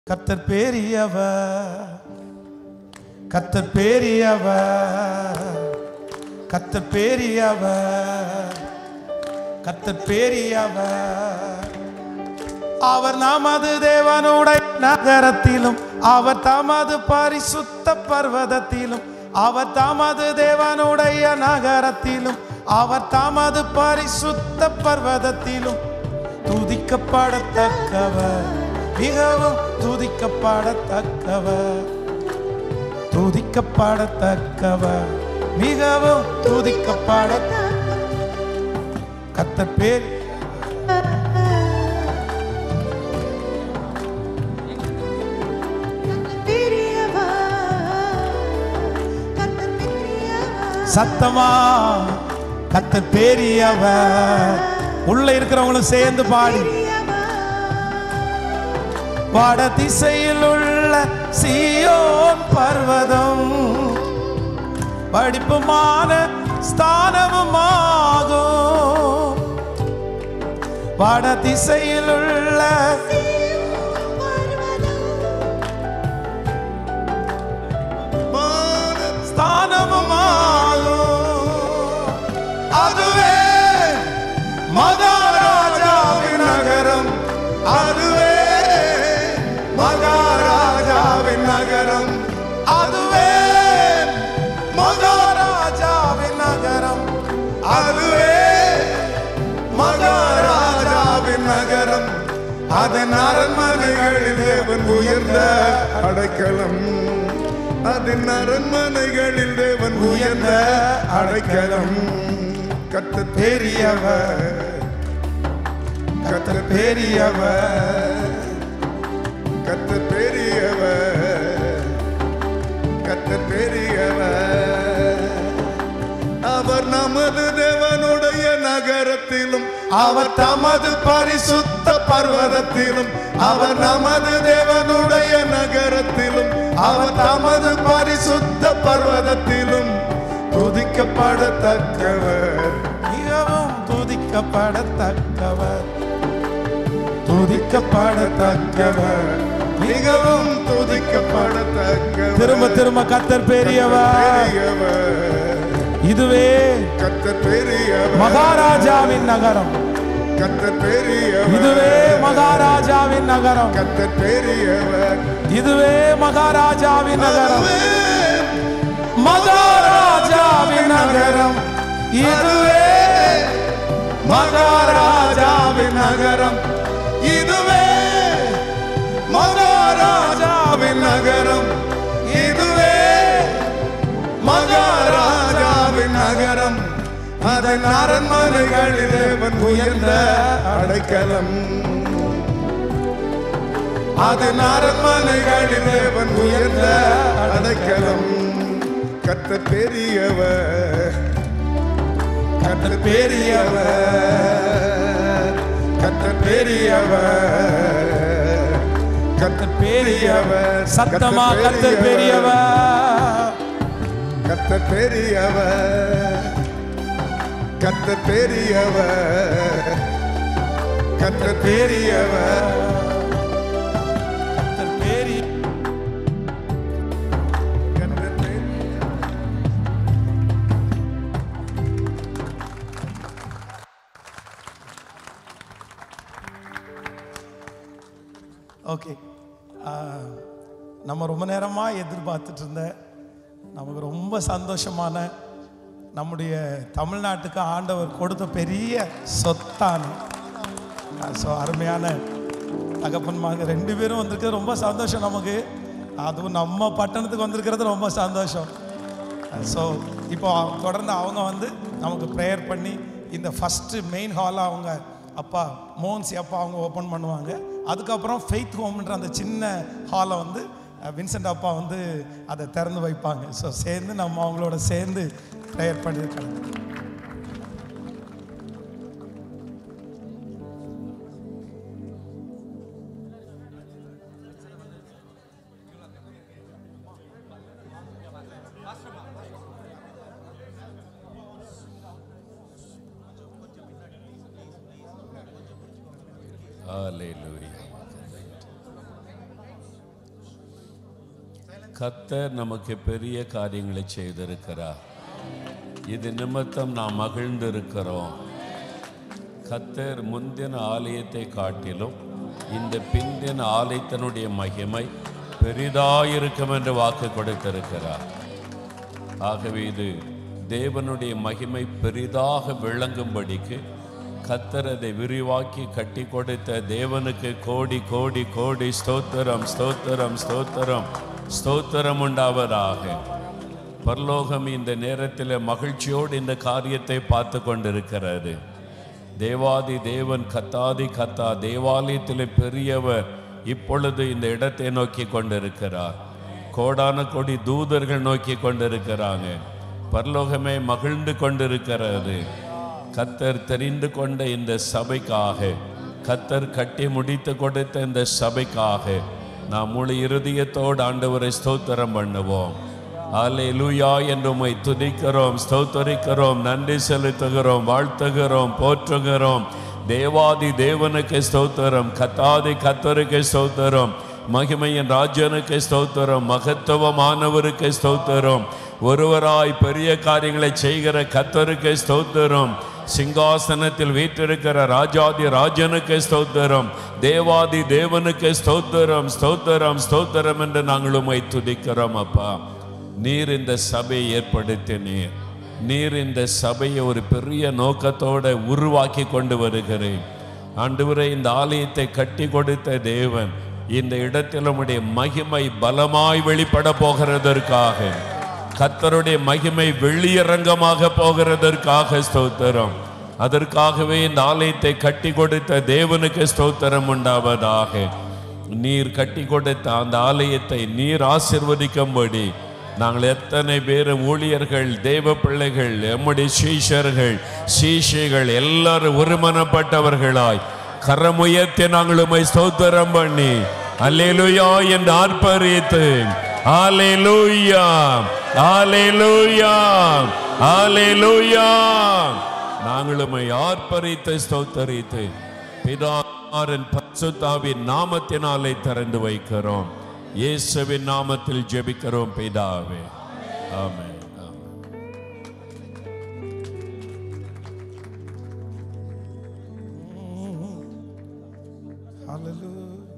கத்தர் பெரியவர் கத்தர் பெரியவர் கத்தர் பெரியவர் கத்தர் பெரியவர் அவர் நமது தேவனுடைய நகரத்திலும் அவர் தமது பரிசுத்த பர்வதத்திலும் அவர் தமது தேவனுடைய நகரத்திலும் அவர் தமது பரிசுத்த பர்வதத்திலும் துதிக்கப்படத்தக்கவர் மிகவும் துதிக்கப்படத்தக்கவர் துதிக்கப்படத்தக்கவர் மிகவும் துதிக்கப்பட கத்தர் பேர் சத்தமா கத்தர் பெரியவர் உள்ள இருக்கிறவங்களும் சேர்ந்து பாடி வட திசையில் உள்ள சீயோன் பர்வதம் படிப்புமான ஸ்தானமுமாகும் வட திசையில் உள்ள ஸ்தானமுமாகும் அதுவே மகாராஜாவின் நகரம் அதுவே மகாராஜாவின் நகரம் அதுவே மகாராஜாவின் நகரம் அதுவே மகாராஜாவின் நகரம் அதன் அரண்மனைகளில் தேவன் உயர்ந்த அடைக்கலம் அதன் அரண்மனைகளில் தேவன் உயர்ந்த அடைக்கலம் கத்த பெரியவர் கத்த பெரியவர் கத்த பெரியவர் கத்த பெரியவர் அவர் நமது தேவனுடைய நகரத்திலும் அவர் தமது பரிசுத்த பர்வதத்திலும் அவர் நமது தேவனுடைய நகரத்திலும் அவர் தமது பரிசுத்த பர்வதத்திலும் துதிக்கப்படத்தக்கவர் மிகவும் துதிக்கப்படத்தக்கவர் துதிக்கப்படத்தக்கவர் மிகவும் துதிக்கப்படத்தக்கவர் திரும்ப திரும்ப கத்தர் பெரியவர் பெரியவர் இதுவே கத்தர் பெரியவர் மகாராஜாவின் நகரம் கத்தர் பெரியவர் இதுவே மகாராஜாவின் நகரம் கத்தர் பெரியவர் இதுவே மகாராஜாவின் நகரம் மகாராஜாவின் நகரம் இதுவே மகாராஜாவின் நகரம் இதுவே மகாராஜாவின் நகரம் இதுவே மகாராஜாவின் நகரம் அதன் அரண்மனைகளில் தேவன் உயர்ந்த அடைக்கலம் அதன் அரண்மனைகளில் தேவன் உயர்ந்த அடைக்கலம் கத்த பெரியவர் கத்த பெரியவர் கத்த பெரியவர் கத்த பெரியவர் சத்தமா கத்தர் பெரியவர் கத்த பெரியவர் கத்த பெரியவர் கத்த பெரியவர் கத்தர் பெரிய கத்த பெரியவர் ஓகே நம்ம ரொம்ப நேரமாக எதிர்பார்த்துட்டு இருந்த நமக்கு ரொம்ப சந்தோஷமான நம்முடைய தமிழ்நாட்டுக்கு ஆண்டவர் கொடுத்த பெரிய சொத்தான ஸோ அருமையான தகப்பன்மாங்க ரெண்டு பேரும் வந்திருக்கிறது ரொம்ப சந்தோஷம் நமக்கு அதுவும் நம்ம பட்டணத்துக்கு வந்திருக்கிறது ரொம்ப சந்தோஷம் ஸோ இப்போ தொடர்ந்து அவங்க வந்து நமக்கு ப்ரேயர் பண்ணி இந்த ஃபஸ்ட்டு மெயின் ஹாலை அவங்க அப்பா மோகன்சி அப்பா அவங்க ஓப்பன் பண்ணுவாங்க அதுக்கப்புறம் ஃபெய்த் ஹோம்ன்ற அந்த சின்ன ஹாலை வந்து அஹ், வின்சென்ட் அப்பா வந்து அதை திறந்து வைப்பாங்க ஸோ சேர்ந்து நம்ம அவங்களோட சேர்ந்து ப்ரேயர் பண்ணியிருக்காங்க Hallelujah. கத்தர் நமக்கு பெரிய காரியங்களை செய்திருக்கிறார் இது நிமித்தம் நாம் மகிழ்ந்திருக்கிறோம் கத்தர் முந்தின ஆலயத்தை காட்டிலும் இந்த பிந்தின ஆலயத்தினுடைய மகிமை பெரிதாயிருக்கும் என்று வாக்கு கொடுத்திருக்கிறார் ஆகவே இது தேவனுடைய மகிமை பெரிதாக விளங்கும்படிக்கு கத்தர் அதை விரிவாக்கி கட்டி கொடுத்த தேவனுக்கு கோடி கோடி கோடி ஸ்தோத்திரம் ஸ்தோத்திரம் ஸ்தோத்திரம் ஸ்தோத்திரம் உண்டாவதாக பரலோகம் இந்த நேரத்தில் மகிழ்ச்சியோடு இந்த காரியத்தை பார்த்து கொண்டிருக்கிறது தேவாதி தேவன் கத்தாதி கத்தா தேவாலயத்தில் பெரியவர் இப்பொழுது இந்த இடத்தை நோக்கி கொண்டிருக்கிறார் கோடான கோடி தூதர்கள் நோக்கி கொண்டிருக்கிறாங்க பரலோகமே மகிழ்ந்து கொண்டிருக்கிறது கத்தர் தெரிந்து கொண்ட இந்த சபைக்காக கத்தர் கட்டி முடித்து கொடுத்த இந்த சபைக்காக நாம் முழு இருதயத்தோடு ஆண்டவரை ஸ்தோத்திரம் பண்ணுவோம் அல்லேலூயா என்று உம்மை துதிக்கிறோம் ஸ்தோத்தரிக்கிறோம் நன்றி செலுத்துகிறோம் வாழ்த்துகிறோம் போற்றுகிறோம் தேவாதி தேவனுக்கு ஸ்தோத்திரம் கத்தாதி கத்தருக்கு ஸ்தோத்திரம் மகிமையின் ராஜனுக்கு ஸ்தோத்திரம் மகத்துவமானவருக்கு ஸ்தோத்திரம் ஒருவராய் பெரிய காரியங்களை செய்கிற கத்தருக்கு ஸ்தோத்திரம் சிங்காசனத்தில் வீற்றிருக்கிற ராஜாதி ராஜனுக்கு ஸ்தோத்திரம் தேவாதி தேவனுக்கு ஸ்தோத்திரம் ஸ்தோத்திரம் ஸ்தோத்திரம் என்று நாங்கள் உம்மை துதிக்கிறோம் அப்பா நீர் இந்த சபையை ஏற்படுத்தினீர் நீர் இந்த சபையை ஒரு பெரிய நோக்கத்தோட உருவாக்கி கொண்டு வருகிறேன் ஆண்டவரே இந்த ஆலயத்தை கட்டி கொடுத்த தேவன் இந்த இடத்தில் உம்முடைய மகிமை பலமாய் வெளிப்பட போகிறதற்காக கத்தருடைய மகிமை வெளியரங்கமாக போகிறதற்காக ஸ்தோத்திரம் அதற்காகவே இந்த ஆலயத்தை கட்டி கொடுத்த தேவனுக்கு ஸ்தோத்திரம் உண்டாவதாக நீர் கட்டி கொடுத்த அந்த ஆலயத்தை நீர் ஆசிர்வதிக்கும்படி நாங்கள் எத்தனை பேர் ஊழியர்கள் தேவ பிள்ளைகள் எம்முடைய சீஷர்கள் சீஷைகள் எல்லாரும் ஒருமனப்பட்டவர்களாய் கரமுயர்த்தி நாங்கள் உம்மை ஸ்தோத்திரம் பண்ணி அல்லேலூயா என்று ஆர்ப்பரித்து ஆலேலூயா ஆலேலூயா ஆலேலூயா நாங்கள் உம்மை ஆர்ப்பரித்து ஸ்தோத்தரித்து பிதாரின் பரிசுத்தாவின் நாமத்தினாலே திறந்து வைக்கிறோம் இயேசுவின் நாமத்தில் ஜெபிக்கிறோம் பிதாவே ஆமென் ஆமென். Hallelujah.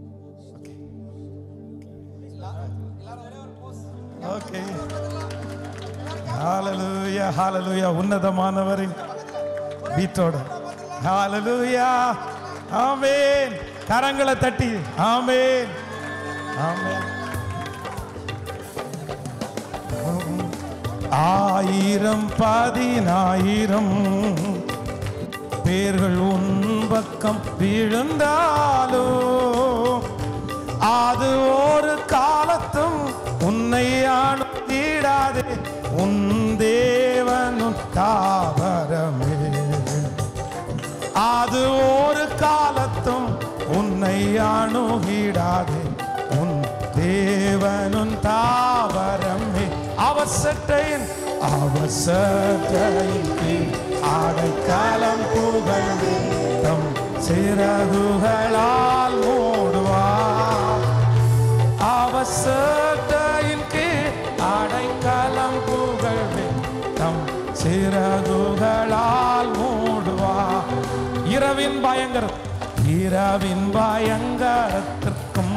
Okay. Okay. Hallelujah, hallelujah. உன்னதமானவரின் பீட்டோட ஹalleluya ஆமென் கரங்களை தட்டி ஆமென் ஆமென் ஆயிரம் பதினாயிரம் பேர்கள் உன் பக்கம் விழுந்தாலோ அது ஒரு காலத்தும் உன்னை அணுகிடாதே உன் தேவனும் தாவரமே அது ஒரு காலத்தும் உன்னை அணுகிடாதே உன் தேவனும் தாவரமே அவசட்டையின் அவசட்டையின் கீழ் அடைக்காலம் புகழ்ந்து தம் சிறகுகளால் மூடுவார் அவசட்டையின் கீழ் அடைக்கலம் புகழ்வே தம் சிறகுகளால் மூடுவா இரவின் பயங்கர இரவின் பயங்கரத்திற்கும்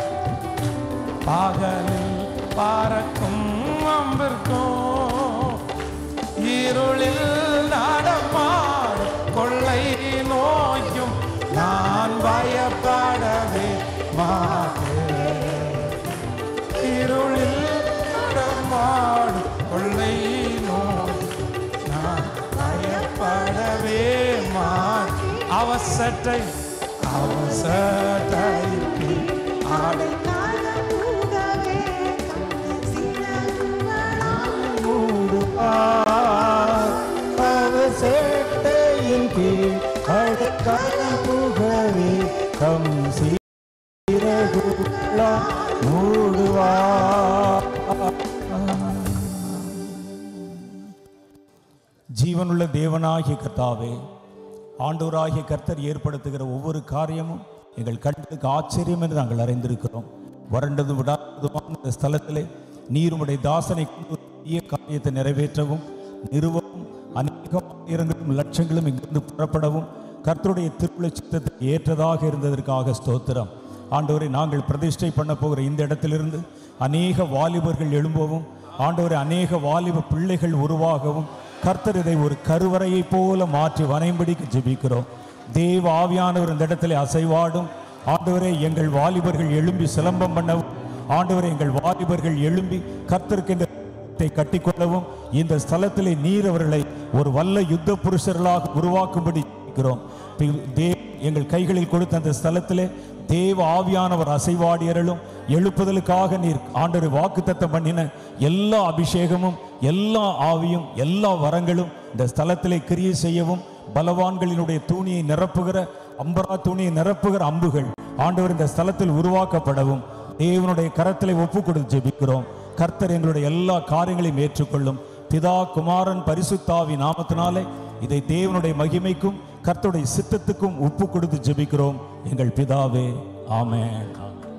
பகலில் பறக்கும் அம்பிற்கும் இருளில் நடமாடும் கொள்ளை நோயும் நான் பயப்படவே மாட்டேன் இருளில் நடமாடும் கொள்ளை நோய் நான் பயப்படவே மாட்டேன் அவசட்டை அவசட்டைக்கு ஆடை மூடுவார் அவர் சேட்டையின் கீழ் அடக்கால புகழே தம் சீரகுலா மூடுவார் ஜீவனுள்ள தேவனாகிய கர்த்தாவே ஆண்டவராகிய கர்த்தர் ஏற்படுத்துகிற ஒவ்வொரு காரியமும் எங்கள் கண்ணுக்கு ஆச்சரியம் என்று நாங்கள் அறிந்திருக்கிறோம் வறண்டது விடாததுமான இந்த ஸ்தலத்திலே நீர் உம்முடைய தாசனை கொண்டு ஒரு பெரிய காரியத்தை நிறைவேற்றவும் நிறுவவும் அநேகமாயிரங்களும் லட்சங்களும் இங்கிருந்து புறப்படவும் கர்த்தருடைய திருக்குள்ள சித்தத்துக்கு ஏற்றதாக இருந்ததற்காக ஸ்தோத்திரம் ஆண்டவரை நாங்கள் பிரதிஷ்டை பண்ண போகிற இந்த இடத்திலிருந்து அநேக வாலிபர்கள் எழும்பவும் ஆண்டவரை அநேக வாலிப பிள்ளைகள் உருவாகவும் கர்த்தர் இதை ஒரு கருவறையைப் போல மாற்றி வனைம்படிக்கு ஜெபிக்கிறோம் தேவ ஆவியானவர் இந்த இடத்திலே அசைவாடும் ஆண்டவரே எங்கள் வாலிபர்கள் எழும்பி சிலம்பம் பண்ணவும் ஆண்டவரே எங்கள் வாலிபர்கள் எழும்பி கர்த்தருக்கு இந்த த்தை கட்டிக்கொள்ளவும் இந்த ஸ்தலத்திலே நீர் அவர்களை ஒரு வல்ல யுத்த புருஷர்களாக உருவாக்கும்படி ஜெபிக்கிறோம் பி- தேவ் எங்கள் கைகளில் கொடுத்த அந்த ஸ்தலத்திலே தேவ ஆவியானவர் அசைவாடி அருளும் எழுப்புதலுக்காக நீர் ஆண்டவர் வாக்குத்தத்தம் பண்ணின எல்லா அபிஷேகமும் எல்லா ஆவியும் எல்லா வரங்களும் இந்த ஸ்தலத்திலே கிரியை செய்யவும் பலவான்களினுடைய தூணியை நிரப்புகிற அம்பரா தூணியை நிரப்புகிற அம்புகள் ஆண்டவர் இந்த ஸ்தலத்தில் உருவாக்கப்படவும் தேவனுடைய கரத்திலே ஒப்பு கொடுத்து ஜெபிக்கிறோம் கர்த்தர் எங்களுடைய எல்லா காரியங்களையும் ஏற்றுக்கொள்ளும் பிதா குமாரன் பரிசுத்தாவி நாமத்தினாலே இதை தேவனுடைய மகிமைக்கும் கர்த்தருடைய சித்தத்துக்கும் ஒப்பு கொடுத்து ஜெபிக்கிறோம் எங்கள் பிதாவே ஆமென்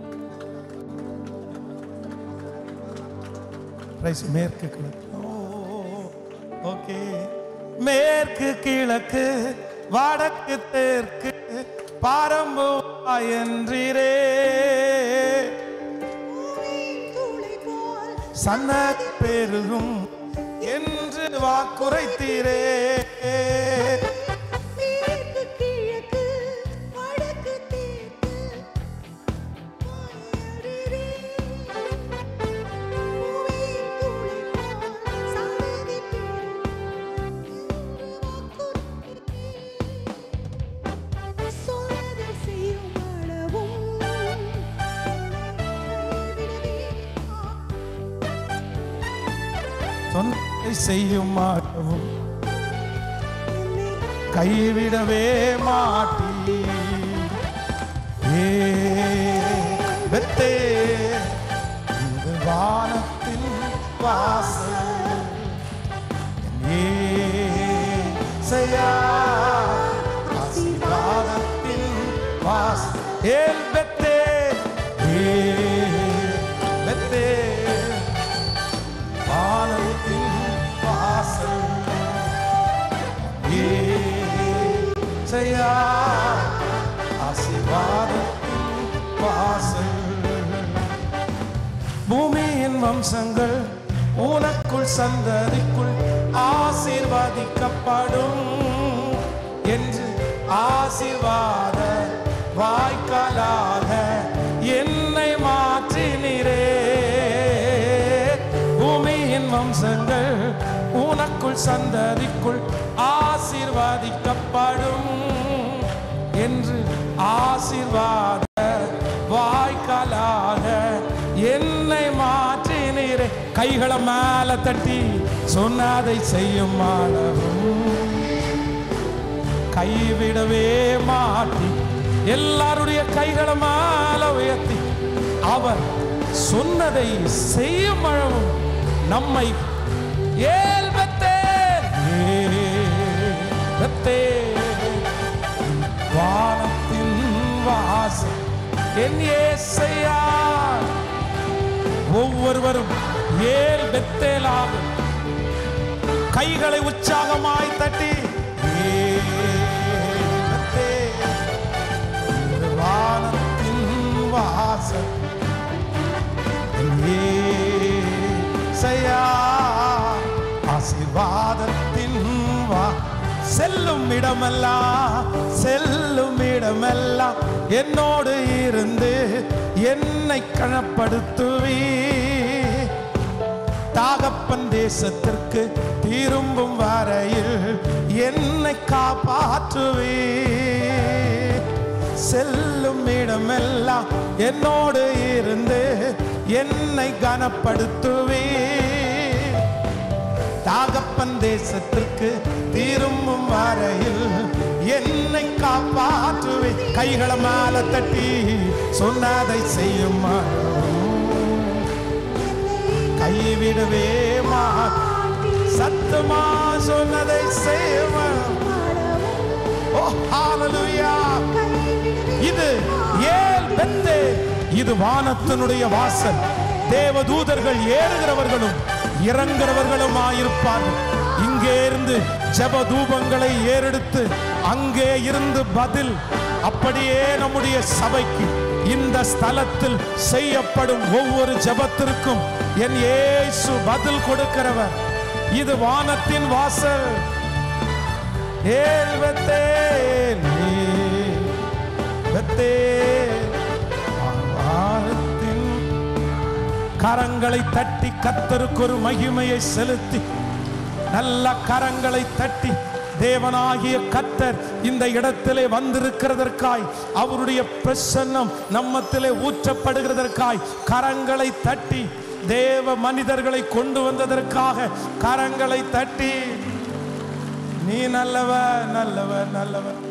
பிரைஸ் மேற்கு கிழக்கு ஓகே மேற்கு கிழக்கு வடக்கு தெற்கு பாரம்பு என்றீரே சன்னதி பெருகும் என்று வாக்குரைத்தீரே மேற்கு கிழக்கு வடக்கு தெற்கு மாயரிரே பூவின் துளி போல் சன்னதி பெருகும் என்று வாக்குறுதியே சொன்னதை செய்யும் அளவும் சொன்னதை செய்யுமாகவும் கைவிடவே மாட்டீ ஏ பெத்தே இது வானத்தின் வாசல் ஏ செய்யா ஆசீர்வாதத்தின் வாசல் ஏல் பெத்தே ஏ பெத்தே வானத்தின் வாசல் ஏசையா ஆசீர்வாதத்தின் வாசல் பூமியின் வம்சங்கள் உனக்குள் சந்ததிக்குள் ஆசீர்வதிக்கப்படும் என்று ஆசீர்வாத வாய்க்காலாக என்னை மாற்றினீரே பூமியின் வம்சங்கள் உனக்குள் சந்ததிக்குள் ஆசீர்வதிக்கப்படும் என்று ஆசீர்வாத வாய்க்காலாக என்னை மாற்றினீரே கைகளை மேல தட்டி சொன்னதை செய்யும் அளவும் கைவிடவே மாட்டி எல்லாருடைய கைகளை மேல உயர்த்தி அவர் சொன்னதை செய்யும் அளவும் நம்மை ஏல் பெத்தேன், ஏல் பெத்தேன். வானத்தின் வாசல் என் ஏசையா ஒவ்வொருவரும் ஏல் பெத்தேலாக கைகளை உற்சாகமாய் தட்டி ஏல் பெத்தேல். இது வானத்தின் வாசல் ஏசையா ஆசீர்வாதத்தின் வா செல்லும் இடமெல்லாம் செல்லும் இடமெல்லாம் என்னோடு இருந்து என்னை கணப்படுத்துவீ தாகப்பன் தேசத்திற்கு திரும்பும் வரையில் என்னை காப்பாற்றுவே செல்லும் இடமெல்லாம் என்னோடு இருந்து என்னை கனப்படுத்துவே தாகப்பன் தேசத்திற்கு திரும்பும் வரையில் என்னை காப்பாற்றுவே கைகளை மேல தட்டி சொன்னதை செய்யும் கைவிடவே மாட்டேன். சத்தமா சொன்னதை செய்வேன் ஓ ஹalleluya இது ஏல் பெத்தே இது வானத்தினுடைய வாசல் தேவதூதர்கள் ஏறுகிறவர்களும் இறங்குறவர்களும் ஆயிருப்பார்கள் இங்கே இருந்து ஜெப தூபங்களை ஏறெடுத்து அங்கே இருந்து பதில் அப்படியே நம்முடைய சபைக்கு இந்த ஸ்தலத்தில் செய்யப்படும் ஒவ்வொரு ஜெபத்திற்கும் என் இயேசு பதில் கொடுக்கிறவர் இது வானத்தின் வாசல் ஏல் பெத்தேல், ஏல் பெத்தேல், வானத்தின் கரங்களை தட்டி கத்தருக்கு ஒரு மகிமையை செலுத்தி நல்ல கரங்களை தட்டி தேவனாகிய கத்தர் இந்த இடத்திலே வந்திருக்கிறதற்காய் அவருடைய பிரசன்னம் நம்மத்திலே ஊற்றப்படுகிறதற்காய் கரங்களை தட்டி தேவ மனிதர்களை கொண்டு வந்ததற்காக கரங்களை தட்டி நீ நல்லவர் நல்லவர் நல்லவர்